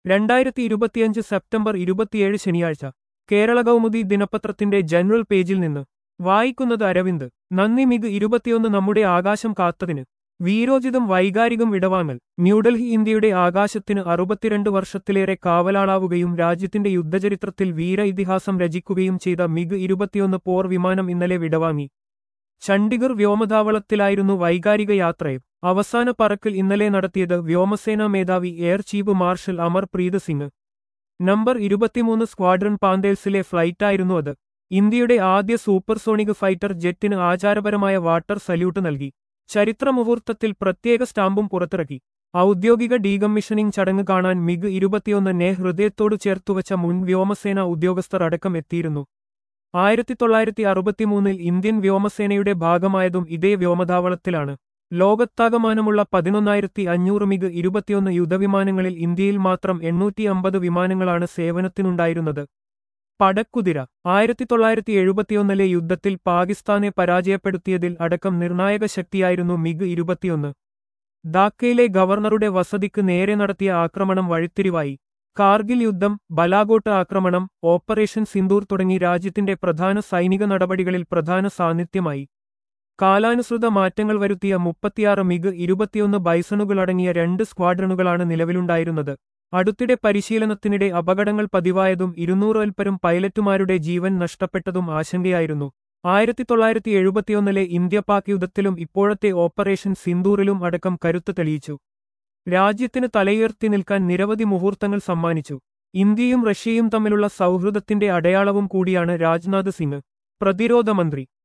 രണ്ടായിരത്തി ഇരുപത്തിയഞ്ച് സെപ്റ്റംബർ ഇരുപത്തിയേഴ് ശനിയാഴ്ച കേരള കൗമുദി ദിനപത്രത്തിന്റെ ജനറൽ പേജിൽ നിന്ന് വായിക്കുന്നത് അരവിന്ദ് നന്ദി മിഗ് ഇരുപത്തിയൊന്ന് നമ്മുടെ ആകാശം കാത്തതിന് വീരോചിതം വൈകാരികം വിടവാങ്ങൽ ന്യൂഡൽഹി ഇന്ത്യയുടെ ആകാശത്തിന് അറുപത്തിരണ്ട് വർഷത്തിലേറെ കാവലാളാവുകയും രാജ്യത്തിന്റെ യുദ്ധചരിത്രത്തിൽ വീര ഇതിഹാസം രചിക്കുകയും ചെയ്ത മിഗ് ഇരുപത്തിയൊന്ന് പോർ വിമാനം ഇന്നലെ വിടവാങ്ങി ചണ്ഡിഗർ വ്യോമതാവളത്തിലായിരുന്നു വൈകാരിക യാത്രയും അവസാന പറക്കൽ ഇന്നലെ നടത്തിയത് വ്യോമസേനാ മേധാവി air chief marshal Amar Preet Singh number ഇരുപത്തിമൂന്ന് സ്ക്വാഡ്രൺ പാന്തേൽസിലെ ഫ്ലൈറ്റായിരുന്നു അത് ഇന്ത്യയുടെ ആദ്യ സൂപ്പർസോണിക് ഫൈറ്റർ ജെറ്റിന് ആചാരപരമായ വാട്ടർ സല്യൂട്ട് നൽകി ചരിത്രമുഹൂർത്തത്തിൽ പ്രത്യേക സ്റ്റാമ്പും പുറത്തിറക്കി ഔദ്യോഗിക ഡീകമ്മീഷനിംഗ് ചടങ്ങ് കാണാൻ മിഗ് ഇരുപത്തിയൊന്നിനെ ഹൃദയത്തോട് ചേർത്തുവച്ച മുൻ വ്യോമസേന ഉദ്യോഗസ്ഥർ അടക്കം എത്തിയിരുന്നു ആയിരത്തി തൊള്ളായിരത്തി അറുപത്തിമൂന്നിൽ ഇന്ത്യൻ വ്യോമസേനയുടെ ഭാഗമായതും ഇതേ വ്യോമതാവളത്തിലാണ് ലോകത്താകമാനമുള്ള പതിനൊന്നായിരത്തി അഞ്ഞൂറ് മിഗ് ഇരുപത്തിയൊന്ന് യുദ്ധവിമാനങ്ങളിൽ ഇന്ത്യയിൽ മാത്രം എണ്ണൂറ്റി അമ്പത് വിമാനങ്ങളാണ് സേവനത്തിനുണ്ടായിരുന്നത് പടക്കുതിര ആയിരത്തി തൊള്ളായിരത്തി എഴുപത്തിയൊന്നിലെ യുദ്ധത്തിൽ പാകിസ്ഥാനെ പരാജയപ്പെടുത്തിയതിൽ അടക്കം നിർണായക ശക്തിയായിരുന്നു മിഗ് ഇരുപത്തിയൊന്ന് ധാക്കയിലെ ഗവർണറുടെ വസതിക്ക് നേരെ നടത്തിയ ആക്രമണം വഴിത്തിരിവായി കാർഗിൽ യുദ്ധം ബലാഗോട്ട് ആക്രമണം ഓപ്പറേഷൻ സിന്ദൂർ തുടങ്ങി രാജ്യത്തിന്റെ പ്രധാന സൈനിക നടപടികളിൽ പ്രധാന സാന്നിധ്യമായി കാലാനുസൃത മാറ്റങ്ങൾ വരുത്തിയ മുപ്പത്തിയാറ് മിഗ് ഇരുപത്തിയൊന്ന് ബൈസണുകളടങ്ങിയ രണ്ട് സ്ക്വാഡ്രണുകളാണ് നിലവിലുണ്ടായിരുന്നത് അടുത്തിടെ പരിശീലനത്തിനിടെ അപകടങ്ങൾ പതിവായതും ഇരുന്നൂറിൽപ്പരം പൈലറ്റുമാരുടെ ജീവൻ നഷ്ടപ്പെട്ടതും ആശങ്കയായിരുന്നു ആയിരത്തി തൊള്ളായിരത്തി എഴുപത്തിയൊന്നിലെ ഇന്ത്യ പാക് യുദ്ധത്തിലും ഇപ്പോഴത്തെ ഓപ്പറേഷൻ സിന്ദൂറിലും അടക്കം കരുത്ത് തെളിയിച്ചു രാജ്യത്തിന് തലയുയർത്തി നിൽക്കാൻ നിരവധി മുഹൂർത്തങ്ങൾ സമ്മാനിച്ചു ഇന്ത്യയും റഷ്യയും തമ്മിലുള്ള സൗഹൃദത്തിന്റെ അടയാളവും കൂടിയാണ് രാജ്നാഥ് സിംഗ് പ്രതിരോധ മന്ത്രി